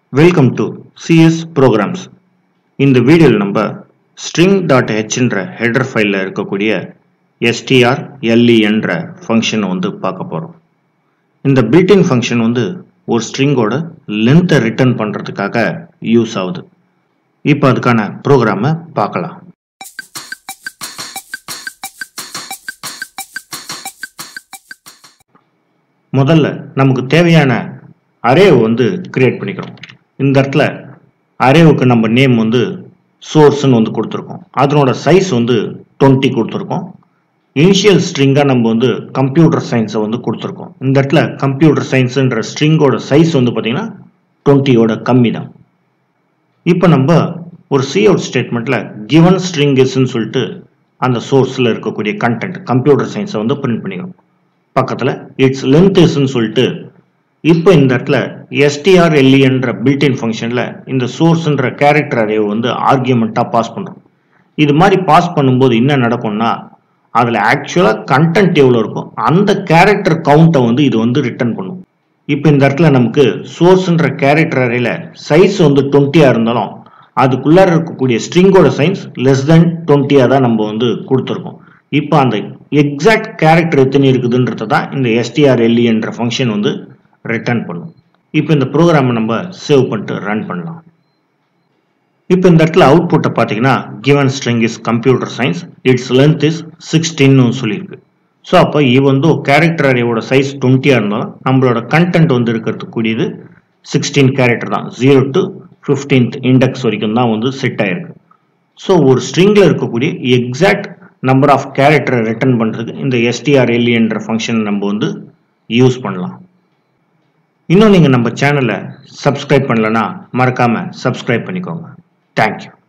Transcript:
welcome to CS programs இந்த வீடியோவில் நம்ம ஸ்ட்ரிங் டாட் ஹெச்ன்ற ஹெடர் ஃபைலில் இருக்கக்கூடிய எஸ்டிஆர் எல்இ என்ற ஃபங்க்ஷனை வந்து பார்க்க போகிறோம் இந்த பில்டின் ஃபங்க்ஷன் வந்து ஒரு ஸ்ட்ரிங்கோட லென்த்தை ரிட்டர்ன் பண்ணுறதுக்காக யூஸ் ஆகுது இப்போ அதுக்கான ப்ரோக்ராமை பார்க்கலாம் முதல்ல நமக்கு தேவையான அரேவை வந்து கிரியேட் பண்ணிக்கிறோம் இந்த இடத்துல அரேவுக்கு நம்ம நேம் வந்து சோர்ஸ்னு வந்து கொடுத்துருக்கோம் அதனோட சைஸ் வந்து டுவெண்ட்டி கொடுத்துருக்கோம் இனிஷியல் ஸ்ட்ரிங்காக நம்ம வந்து கம்ப்யூட்டர் சயின்ஸை வந்து கொடுத்துருக்கோம் இந்த இடத்துல கம்ப்யூட்டர் சயின்ஸுன்ற ஸ்ட்ரிங்கோட சைஸ் வந்து பார்த்தீங்கன்னா டுவெண்ட்டியோட கம்மி தான் இப்போ நம்ம ஒரு சி அவுட் ஸ்டேட்மெண்ட்டில் கிவன் ஸ்ட்ரிங் இஸ்ன்னு சொல்லிட்டு அந்த சோர்ஸில் இருக்கக்கூடிய கண்டென்ட் கம்ப்யூட்டர் சயின்ஸை வந்து பிரிண்ட் பண்ணிக்கிறோம் பக்கத்தில் இட்ஸ் லென்த் இஸ்ன்னு சொல்லிட்டு இப்போ இந்த இடத்துல எஸ்டிஆர்எல்இ என்ற பில்டின் ஃபங்க்ஷனில் இந்த சோர்ஸ்ன்ற கேரக்டர் அரேவை வந்து ஆர்கியூமெண்ட்டாக பாஸ் பண்ணுறோம் இது மாதிரி பாஸ் பண்ணும்போது என்ன நடக்கும்னா அதில் ஆக்சுவலாக கண்டென்ட் எவ்வளோ இருக்கும் அந்த கேரக்டர் கவுண்ட்டை வந்து இது வந்து ரிட்டர்ன் பண்ணும் இப்போ இந்த இடத்துல நமக்கு சோர்ஸ்ன்ற கேரக்டர் அரேல சைஸ் வந்து டுவெண்ட்டியாக இருந்தாலும் அதுக்குள்ளார இருக்கக்கூடிய ஸ்ட்ரிங்கோட சைன்ஸ் லெஸ் தென் டுவெண்ட்டியாக தான் நம்ம வந்து கொடுத்துருக்கோம் இப்போ அந்த எக்ஸாக்ட் கேரக்டர் எத்தனை இருக்குதுன்றத தான் இந்த எஸ்டிஆர்எல்இ என்ற ஃபங்க்ஷன் வந்து ரிட்டர்ன் பண்ணும் இப்போ இந்த ப்ரோக்ராமை நம்ம சேவ் பண்ணிட்டு ரன் பண்ணலாம் இப்போ இந்த இடத்துல அவுட்புட்டை பார்த்தீங்கன்னா given string is computer science it's length is சிக்ஸ்டீன்னு சொல்லியிருக்கு ஸோ அப்போ ஈவந்தோ கேரக்டர் அரேவோட சைஸ் டுவெண்ட்டியாக இருந்தாலும் நம்மளோட கண்டென்ட் வந்து இருக்கிறதுக்கு கூடியது சிக்ஸ்டீன் கேரக்டர் தான் ஜீரோ டு ஃபிஃப்டீன்த் இண்டெக்ஸ் வரைக்கும் தான் வந்து செட் ஆயிருக்கு ஸோ ஒரு ஸ்ட்ரிங்கில் இருக்கக்கூடிய எக்ஸாக்ட் நம்பர் ஆஃப் கேரக்டரை ரிட்டர்ன் பண்ணுறதுக்கு இந்த எஸ்டிஆர்எல்இ என்ற ஃபங்க்ஷன் நம்ம வந்து யூஸ் பண்ணலாம் இன்னும் நீங்கள் நம்ம சேனலை சப்ஸ்கிரைப் பண்ணலன்னா மறக்காமல் சப்ஸ்கிரைப் பண்ணிக்கோங்க தேங்க்யூ